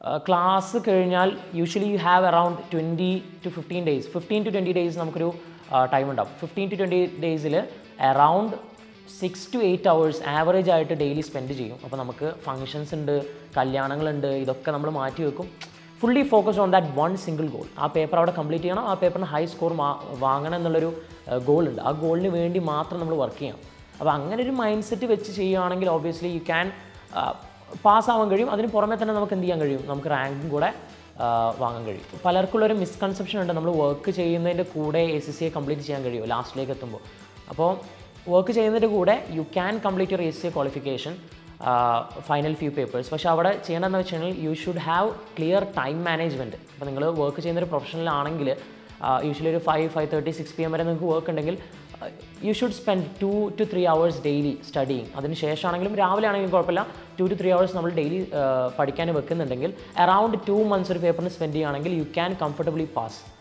class കഴിഞ്ഞാൽ usually you have around twenty to fifteen days fifteen to twenty days നമുക്കൊരു time ഉണ്ടാവും fifteen to twenty ഡേയ്സിൽ around six to eight hours average ആയിട്ട് daily spend ചെയ്യും അപ്പോൾ നമുക്ക് functions ഉണ്ട് കല്യാണങ്ങളുണ്ട് ഇതൊക്കെ നമ്മൾ മാറ്റി വെക്കും fully focus on that one single goal ആ പേപ്പർ അവിടെ കംപ്ലീറ്റ് ചെയ്യണം ആ പേപ്പറിന് ഹൈ സ്കോർ വാങ്ങണം എന്നുള്ളൊരു ഗോൾ ഉണ്ട് ആ ഗോളിന് വേണ്ടി മാത്രം നമ്മൾ വർക്ക് ചെയ്യണം അപ്പോൾ അങ്ങനെ ഒരു മൈൻഡ് സെറ്റ് വെച്ച് ചെയ്യുകയാണെങ്കിൽ ഓബിയസ്ലി യു ക്യാൻ പാസ്സാവാൻ കഴിയും അതിന് പുറമെ തന്നെ നമുക്ക് എന്ത് ചെയ്യാൻ കഴിയും നമുക്ക് റാങ്കും കൂടെ ആ, വാങ്ങാൻ കഴിയും പലർക്കുള്ളൊരു മിസ്കൺസെപ്ഷൻ ഉണ്ട് നമ്മൾ വർക്ക് ചെയ്യുന്നതിൻ്റെ കൂടെ എ സി സിയെ കംപ്ലീറ്റ് ചെയ്യാൻ കഴിയും ലാസ്റ്റിലേക്ക് എത്തുമ്പോൾ അപ്പോൾ വർക്ക് ചെയ്യുന്നതിൻ്റെ കൂടെ you can complete your A C qualification final few papers പക്ഷേ അവിടെ ചെയ്യണമെന്ന് വെച്ച് കഴിഞ്ഞാൽ you should have clear time management അപ്പോൾ നിങ്ങൾ വർക്ക് ചെയ്യുന്നൊരു പ്രൊഫഷണൽ ആണെങ്കിൽ യൂഷ്വലി ഒരു five five thirty six P M വരെ നിങ്ങൾക്ക് വർക്ക് ഉണ്ടെങ്കിൽ you should spend two to three hours daily studying അതിന് ശേഷമാണെങ്കിലും രാവിലെ ആണെങ്കിലും കുഴപ്പമില്ല ടു ടു ത്രീ അവേഴ്സ് നമ്മൾ ഡെയിലി പഠിക്കാൻ വെക്കുന്നുണ്ടെങ്കിൽ അറൗണ്ട് ടു മന്ത്സ് ഒരു പേപ്പറിന് സ്പെൻഡ് ചെയ്യുകയാണെങ്കിൽ യു ക്യാൻ കംഫർട്ടബിളി പാസ്